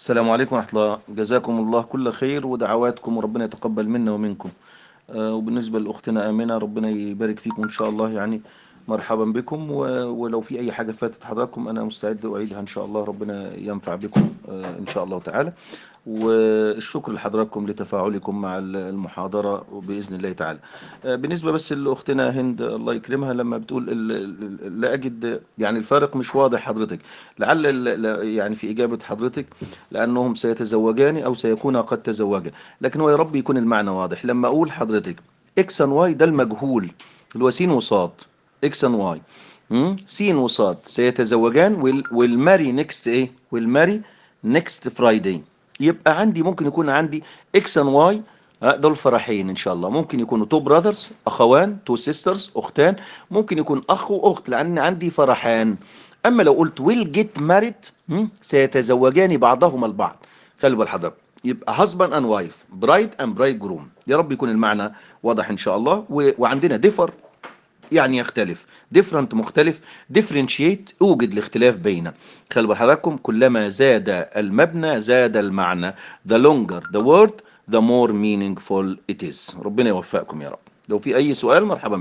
السلام عليكم ورحمة الله جزاكم الله كل خير ودعواتكم وربنا يتقبل منا ومنكم آه، وبالنسبة لأختنا آمنة ربنا يبارك فيكم إن شاء الله يعني مرحبا بكم و- ولو في أي حاجة فاتت حضراتكم أنا مستعد أعيدها إن شاء الله ربنا ينفع بكم آه، إن شاء الله تعالى والشكر لحضراتكم لتفاعلكم مع المحاضرة بإذن الله تعالى آه، بالنسبة بس لأختنا هند الله يكرمها لما بتقول ال- ال- لا أجد يعني الفارق مش واضح حضرتك لعل ال- لا- يعني في إجابة حضرتك لأنهم سيتزوجان أو سيكونا قد تزوجا لكن هو يا رب يكون المعنى واضح لما أقول حضرتك إكس أند واي ده المجهول اللي هو سين وصاد إكس أند واي مم؟ سين وصاد سيتزوجان وال- والماري نيكست إيه والماري نيكست فرايداي يبقى عندي ممكن يكون عندي إكس أند واي آه، دول فرحين ان شاء الله ممكن يكونوا تو براذرز اخوان تو سيسترز اختان ممكن يكون اخ واخت لان عندي فرحان اما لو قلت ويل جيت ماريد سيتزوجان بعضهما البعض خلي بال حضرتك يبقى husband and wife bride and bridegroom يا رب يكون المعنى واضح ان شاء الله و... وعندنا differ يعني يختلف different مختلف differentiate اوجد الاختلاف بين خلي بال حضراتكم كلما زاد المبنى زاد المعنى the longer the word the more meaningful it is ربنا يوفقكم يا رب لو في اي سؤال مرحبا